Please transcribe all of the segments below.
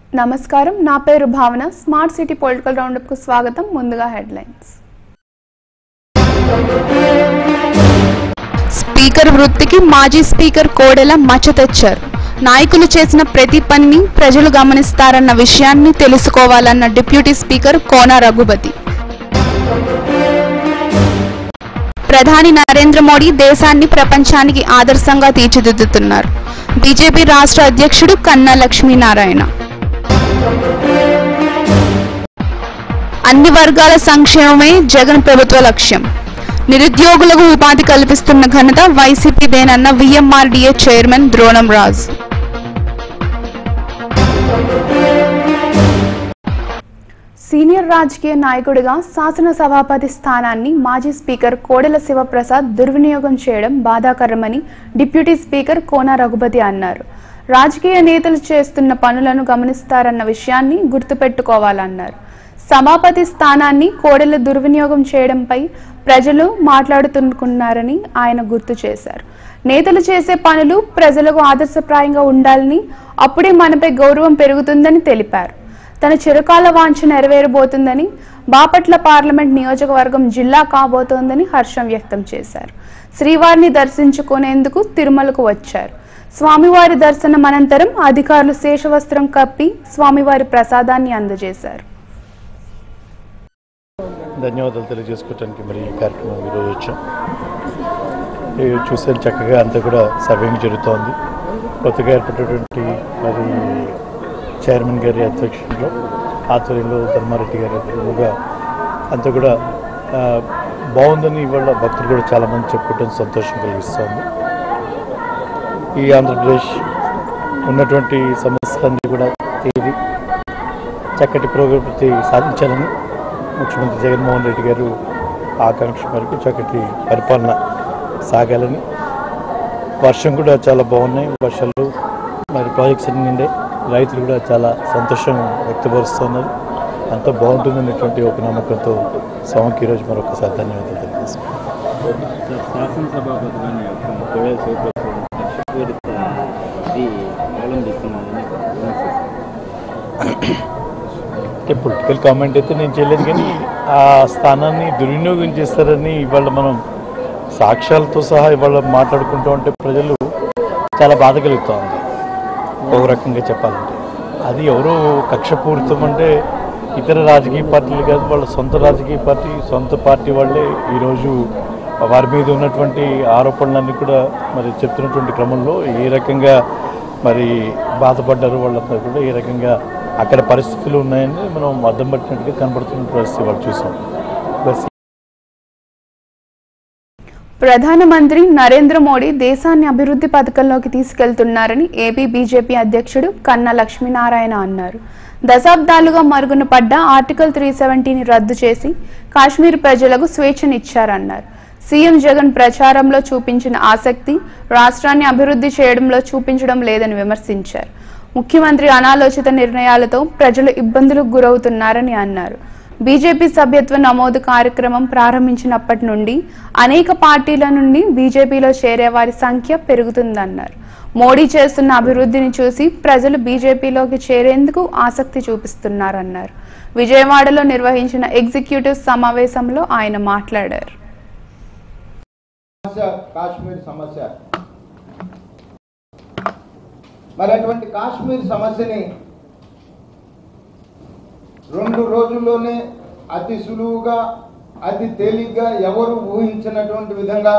నమస్కారం నా పేరు భావన స్మార్ట్ సిటీ పొలిటికల్ రౌండప్ కు స్వాగతం ముందుగా హెడ్లైన్స్ స్పీకర్ వృత్తికి మాజీ స్పీకర్ కోడెల మచ్చ తెచ్చారు నాయకులు చేసిన ప్రతి పనిని ప్రజలు గమనిస్తారన్న విషయాన్ని తెలుసుకోవాలన్న డిప్యూటీ స్పీకర్ కోన రఘుపతి ప్రధాని నరేంద్ర మోడీ దేశాన్ని ప్రపంచానికి ఆదర్శంగా తీర్చిదిద్దుతున్నారు బీజేపీ రాష్ట్ర అధ్యక్షుడు కన్నా లక్ష్మీనారాయణ అన్ని వర్గాల సంక్షేమమే జగన్ ప్రభుత్వ లక్ష్యం నిరుద్యోగులకు ఉపాధి కల్పిస్తున్న ఘనత వైసీపీదేనన్న VMRDA chairman Dronam Raj senior రాజకీయ నాయకుడిగా శాసన సభాపతి స్థానాన్ని మాజీ స్పీకర్ కోడెల శివప్రసాద్ దుర్వినియోగం చేయడం బాధాకరమని డిప్యూటీ స్పీకర్ కోన రఘుపతి అన్నారు రాజకీయ నేతలు చేస్తున్న పనులను గమనిస్తారన్న విషయాన్ని గుర్తుపెట్టుకోవాలన్నారు సభాపతి స్థానాన్ని కోడెల దుర్వినియోగం చేయడంపై ప్రజలు మాట్లాడుతునుకున్నారని ఆయన గుర్తు చేశారు నేతలు చేసే పనులు ప్రజలకు ఆదర్శప్రాయంగా ఉండాలని అప్పుడే మనపై గౌరవం పెరుగుతుందని తెలిపారు తన చిరకాల వాంఛ నెరవేరబోతుందని బాపట్ల పార్లమెంట్ నియోజకవర్గం జిల్లా కాబోతోందని హర్షం వ్యక్తం చేశారు శ్రీవారిని దర్శించుకునేందుకు తిరుమలకు వచ్చారు స్వామివారి దర్శనం అనంతరం అధికారులు శేషవస్త్రం కప్పి స్వామివారి ప్రసాదాన్ని అందజేశారు ధన్యవాదాలు తెలియజేసుకోవడానికి మరి ఈ కార్యక్రమం ఈరోజు వచ్చాం ఇది చూసాను చక్కగా అంతా కూడా సర్వింగ్ జరుగుతోంది కొత్తగా ఏర్పడినటువంటి మరి చైర్మన్ గారి అధ్యక్షతలో ఆధ్వర్యంలో ధర్మారెడ్డి గారి ఆధ్వర్యంలోగా అంతా కూడా ఆ, బాగుందని ఇవాళ భక్తులు కూడా చాలామంది చెప్పుకోవడం సంతోషం కలిగిస్తోంది ఈ ఆంధ్రప్రదేశ్ ఉన్నటువంటి సమస్యలన్నీ కూడా తీరి చక్కటి పురోగతి సాధించాలని ముఖ్యమంత్రి జగన్మోహన్ రెడ్డి గారు ఆకాంక్ష మేరకు చక్కటి పరిపాలన సాగాలని వర్షం కూడా చాలా బాగున్నాయి వర్షాలు మరి ప్రాజెక్ట్స్ అన్ని నిండే రైతులు కూడా చాలా సంతోషం వ్యక్తపరుస్తున్నారు అంతా బాగుంటుందనేటువంటి ఒక నమ్మకంతో స్వామికి ఈరోజు మరొకసారి ధన్యవాదాలు తెలియజేస్తాను శాసనసభాపతిగానే కోడెల శివప్రసాద్ కక్షపూరిత ఇది అవలంబిస్తున్నారని విమర్శిస్తున్నారు. అంటే పొలిటికల్ కామెంట్ అయితే నేను చేయలేదు కానీ ఆ స్థానాన్ని దుర్వినియోగం చేస్తారని ఇవాళ మనం సాక్ష్యాలతో సహా ఇవాళ మాట్లాడుకుంటూ ఉంటే ప్రజలు చాలా బాధ కలుగుతూ ఉంది ఒక రకంగా చెప్పాలంటే అది ఎవరో కక్షపూరితం అంటే ఇతర రాజకీయ పార్టీలు కాదు వాళ్ళ సొంత రాజకీయ పార్టీ సొంత పార్టీ వాళ్ళే ఈరోజు వారి మీద ఉన్నటువంటి ఆరోపణలన్నీ కూడా మరి చెప్తున్నటువంటి క్రమంలో ఏ రకంగా మరి బాధపడ్డారు వాళ్ళందరూ కూడా ఏ రకంగా అక్కడ పరిస్థితులు ఉన్నాయని మనం అద్దం పట్టినట్టుగా కనబడుతున్న పరిస్థితి వాళ్ళు చూసాం బస్ ప్రధానమంత్రి నరేంద్ర మోడీ దేశాన్ని అభివృద్ధి పథకంలోకి తీసుకెళ్తున్నారని ఏపీ బీజేపీ అధ్యక్షుడు కన్నా లక్ష్మీనారాయణ అన్నారు దశాబ్దాలుగా మరుగున పడ్డ ఆర్టికల్ త్రీ సెవెంటీని రద్దు చేసి కాశ్మీర్ ప్రజలకు స్వేచ్ఛనిచ్చారన్నారు సీఎం జగన్ ప్రచారంలో చూపించిన ఆసక్తి రాష్ట్రాన్ని అభివృద్ధి చేయడంలో చూపించడం లేదని విమర్శించారు ముఖ్యమంత్రి అనాలోచిత నిర్ణయాలతో ప్రజలు ఇబ్బందులకు గురవుతున్నారని అన్నారు బీజేపీ సభ్యత్వ నమోదు కార్యక్రమం ప్రారంభించినప్పటి నుండి అనేక పార్టీల నుండి బీజేపీలో చేరే వారి సంఖ్య పెరుగుతుందన్నారు మోడీ చేస్తున్న అభివృద్ధిని చూసి ప్రజలు బీజేపీలోకి చేరేందుకు ఆసక్తి చూపిస్తున్నారన్నారు విజయవాడలో నిర్వహించిన ఎగ్జిక్యూటివ్ సమావేశంలో ఆయన మాట్లాడారు సమస్య కాశ్మీర్ సమస్య మరి అటువంటి కాశ్మీర్ సమస్యని రెండు రోజుల్లోనే అతి సులువుగా అతి తేలిగ్గా ఎవరు ఊహించినటువంటి విధంగా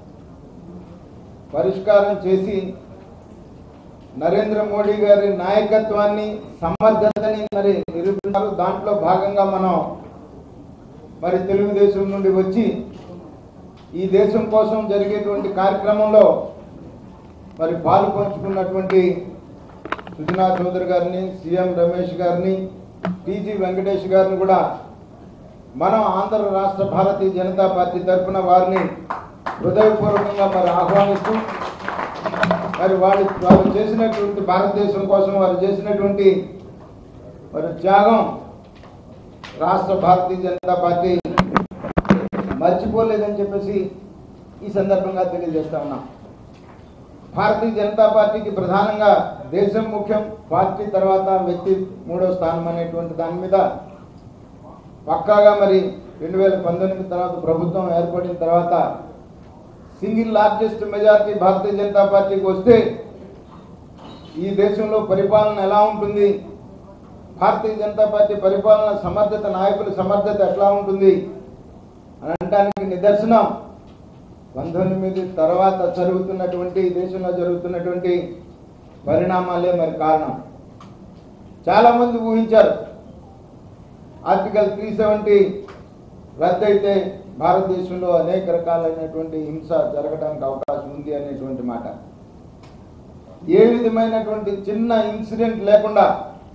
పరిష్కారం చేసి నరేంద్ర మోడీ గారి నాయకత్వాన్ని సమర్థతని మరి నిరూపించారు దాంట్లో భాగంగా మనం మరి తెలుగుదేశం నుండి వచ్చి ఈ దేశం కోసం జరిగేటువంటి కార్యక్రమంలో మరి పాలు పంచుకున్నటువంటి సుజనా చౌదరి గారిని సీఎం రమేష్ గారిని టీజీ వెంకటేష్ గారిని కూడా మనం ఆంధ్ర రాష్ట్ర భారతీయ జనతా పార్టీ తరఫున వారిని హృదయపూర్వకంగా మరి ఆహ్వానిస్తూ మరి వాళ్ళు వారు చేసినటువంటి భారతదేశం కోసం వారు చేసినటువంటి మరి త్యాగం రాష్ట్ర భారతీయ జనతా పార్టీ మర్చిపోలేదని చెప్పేసి ఈ సందర్భంగా తెలియజేస్తా ఉన్నాం భారతీయ జనతా పార్టీకి ప్రధానంగా దేశం ముఖ్యం పార్టీ తర్వాత వ్యక్తి మూడో స్థానం అనేటువంటి దాని మీద పక్కాగా మరి రెండు వేల పంతొమ్మిది తర్వాత ప్రభుత్వం ఏర్పడిన తర్వాత సింగిల్ లార్జెస్ట్ మెజారిటీ భారతీయ జనతా పార్టీకి వస్తే ఈ దేశంలో పరిపాలన ఎలా ఉంటుంది భారతీయ జనతా పార్టీ పరిపాలన సమర్థత నాయకుల సమర్థత ఎట్లా ఉంటుంది అని అనడానికి నిదర్శనం పంతొమ్మిది తర్వాత జరుగుతున్నటువంటి ఈ దేశంలో జరుగుతున్నటువంటి పరిణామాలే మరి కారణం చాలామంది ఊహించారు ఆర్టికల్ త్రీ సెవెంటీ రద్దయితే భారతదేశంలో అనేక రకాలైనటువంటి హింస జరగడానికి అవకాశం ఉంది అనేటువంటి మాట ఏ విధమైనటువంటి చిన్న ఇన్సిడెంట్ లేకుండా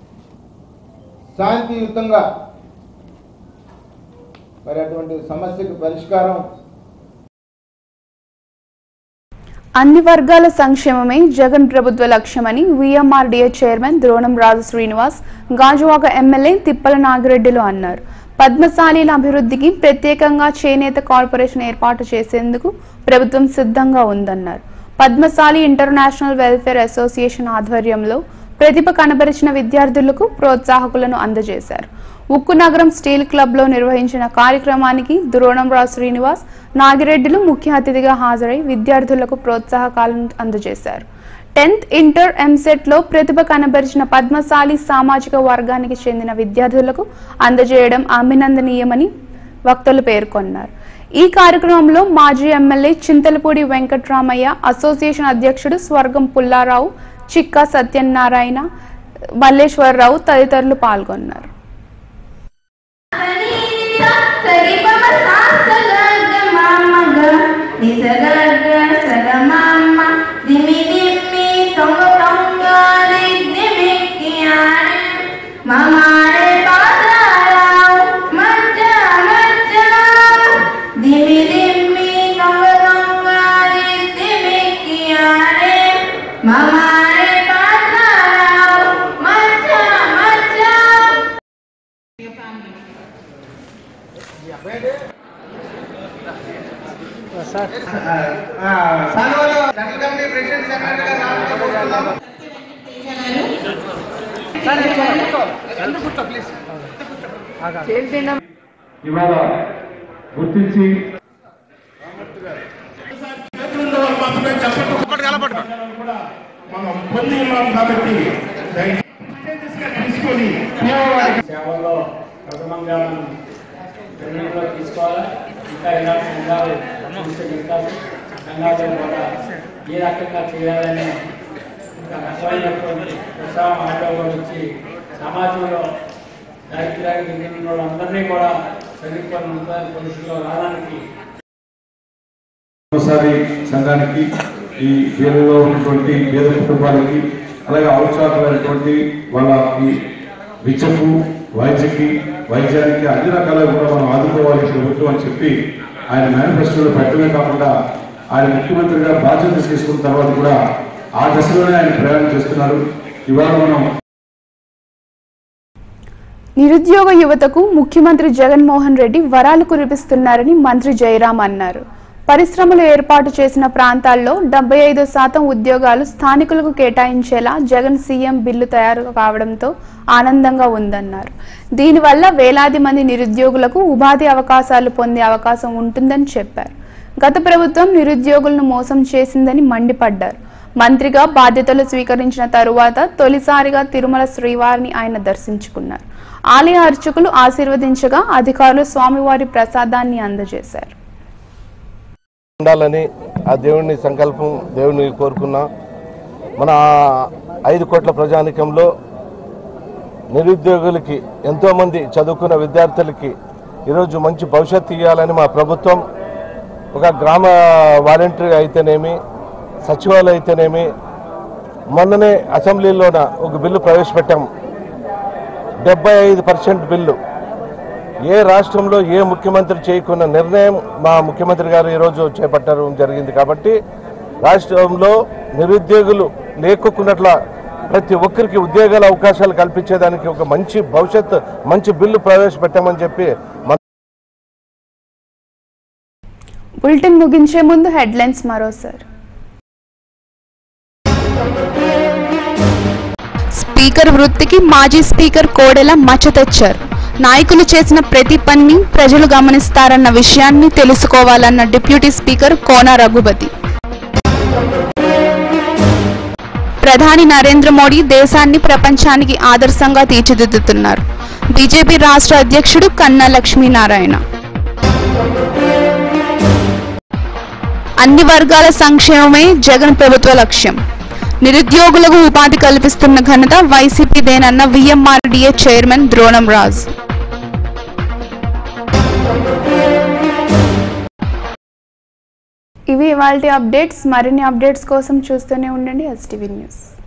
శాంతియుతంగా మరి అటువంటి సమస్యకు పరిష్కారం అన్ని వర్గాల సంక్షేమమే జగన్ ప్రభుత్వ లక్ష్యమని VMRDA chairman Dronam Raju Srinivas Gajuwaka MLA Tippala నాగిరెడ్డిలు అన్నారు పద్మశాలీల అభివృద్ధికి ప్రత్యేకంగా చేనేత కార్పొరేషన్ ఏర్పాటు చేసేందుకు ప్రభుత్వం సిద్ధంగా ఉందన్నారు పద్మశాలి ఇంటర్నేషనల్ వెల్ఫేర్ అసోసియేషన్ ఆధ్వర్యంలో ప్రతిభ కనబరిచిన విద్యార్థులకు ప్రోత్సాహకులను అందజేశారు ఉక్కు నగరం స్టీల్ క్లబ్లో నిర్వహించిన కార్యక్రమానికి ద్రోణంరావు శ్రీనివాస్ నాగిరెడ్డిలు ముఖ్య అతిథిగా హాజరై విద్యార్థులకు ప్రోత్సాహకాలను అందజేశారు టెన్త్ ఇంటర్ ఎంసెట్లో ప్రతిభ కనబరిచిన పద్మశాలి సామాజిక వర్గానికి చెందిన విద్యార్థులకు అందజేయడం అభినందనీయమని వక్తలు పేర్కొన్నారు ఈ కార్యక్రమంలో మాజీ ఎమ్మెల్యే చింతలపూడి వెంకట్రామయ్య అసోసియేషన్ అధ్యక్షుడు స్వర్గం పుల్లారావు చిక్కా సత్యనారాయణ మల్లేశ్వరరావు తదితరులు పాల్గొన్నారు మమారే పాదారావు మజ్జ మజ్జ దిమి దిమ్మి దొంగ దొంగ దిమ్మిక్కియారే మమారే పాదారావు మజ్జ మజ్జ ఇవాళ గుర్తించి మనం పొంది ఉన్నాం కాబట్టి తీసుకొని సేవల్లో ప్రథమంగా మనం నిర్ణయంలో తీసుకోవాలి ఇంకా ఇలాంటి సంఘాలు తీసుకెళ్తారు సంఘాలు కూడా ఏ రకంగా చేయాలని ఇంకా రకమైనటువంటి ఉత్సాహం ఆటోలు వచ్చి సమాజంలో దారిద్ర్యానికి నిండిన వాళ్ళందరినీ కూడా చదువుకొని ఉన్నత పరిస్థితిలో రావడానికి ఒకసారి సంఘానికి ఈ పేరులో ఉన్నటువంటి పేద కుటుంబాలకి అలాగే అవసరమైనటువంటి వాళ్ళ ఈ విద్యకు వైద్యకి వైద్యానికి అన్ని రకాలుగా కూడా మనం ఆదుకోవాలి ప్రభుత్వం అని చెప్పి ఆయన మేనిఫెస్టోలో పెట్టడమే కాకుండా ఆయన ముఖ్యమంత్రిగా బాధ్యత తీసుకున్న తర్వాత కూడా ఆ దశలోనే ఆయన ప్రయాణం చేస్తున్నారు ఇవాళ మనం నిరుద్యోగ యువతకు ముఖ్యమంత్రి జగన్మోహన్ రెడ్డి వరాలు కురిపిస్తున్నారని మంత్రి జయరాం అన్నారు పరిశ్రమలు ఏర్పాటు చేసిన ప్రాంతాల్లో డెబ్బై ఐదు శాతం ఉద్యోగాలు స్థానికులకు కేటాయించేలా జగన్ సీఎం బిల్లు తయారు కావడంతో ఆనందంగా ఉందన్నారు దీనివల్ల వేలాది మంది నిరుద్యోగులకు ఉపాధి అవకాశాలు పొందే అవకాశం ఉంటుందని చెప్పారు గత ప్రభుత్వం నిరుద్యోగులను మోసం చేసిందని మండిపడ్డారు మంత్రిగా బాధ్యతలు స్వీకరించిన తరువాత తొలిసారిగా తిరుమల శ్రీవారిని ఆయన దర్శించుకున్నారు ఆలయ అర్చకులు ఆశీర్వదించగా అధికారులు స్వామివారి ప్రసాదాన్ని అందజేశారు ఉండాలని ఆ దేవుని సంకల్పం దేవుని కోరుకున్నా మన ఐదు కోట్ల ప్రజానికంలో నిరుద్యోగులకి ఎంతోమంది చదువుకున్న విద్యార్థులకి ఈరోజు మంచి భవిష్యత్తు ఇవ్వాలని మా ప్రభుత్వం ఒక గ్రామ వాలంటరీ అయితేనేమి సచివాలయం అయితేనేమి మొన్ననే అసెంబ్లీలోన ఒక బిల్లు ప్రవేశపెట్టాం డెబ్బై ఐదు పర్సెంట్ బిల్లు ఏ రాష్ట్రంలో ఏ ముఖ్యమంత్రి చేయకున్న నిర్ణయం మా ముఖ్యమంత్రి గారు ఈరోజు చేపట్టడం జరిగింది కాబట్టి రాష్ట్రంలో నిరుద్యోగులు లేకున్నట్ల ప్రతి ఒక్కరికి ఉద్యోగాల అవకాశాలు కల్పించేదానికి ఒక మంచి భవిష్యత్ మంచి బిల్లు ప్రవేశపెట్టామని చెప్పి మన బులెటిన్ ముగించే ముందు హెడ్లైన్స్ మరోసారి స్పీకర్ వృత్తికి మాజీ స్పీకర్ కోడెల మచ్చ తెచ్చారు నాయకులు చేసిన ప్రతి పనిని ప్రజలు గమనిస్తారన్న విషయాన్ని తెలుసుకోవాలన్న డిప్యూటీ స్పీకర్ కోన రఘుపతి ప్రధాని నరేంద్ర మోడీ దేశాన్ని ప్రపంచానికి ఆదర్శంగా తీర్చిదిద్దుతున్నారు బీజేపీ రాష్ట్ర అధ్యక్షుడు కన్నా లక్ష్మీనారాయణ అన్ని వర్గాల సంక్షేమమే జగన్ ప్రభుత్వ లక్ష్యం నిరుద్యోగులకు ఉపాధి కల్పిస్తున్న ఘనత వైసీపీదేనన్న విఎంఆర్డీఏ చైర్మన్ ద్రోణం రాజ్ ఇవి ఇవాళ అప్డేట్స్ మరిన్ని అప్డేట్స్ కోసం చూస్తూనే ఉండండి ఎస్టీవీ న్యూస్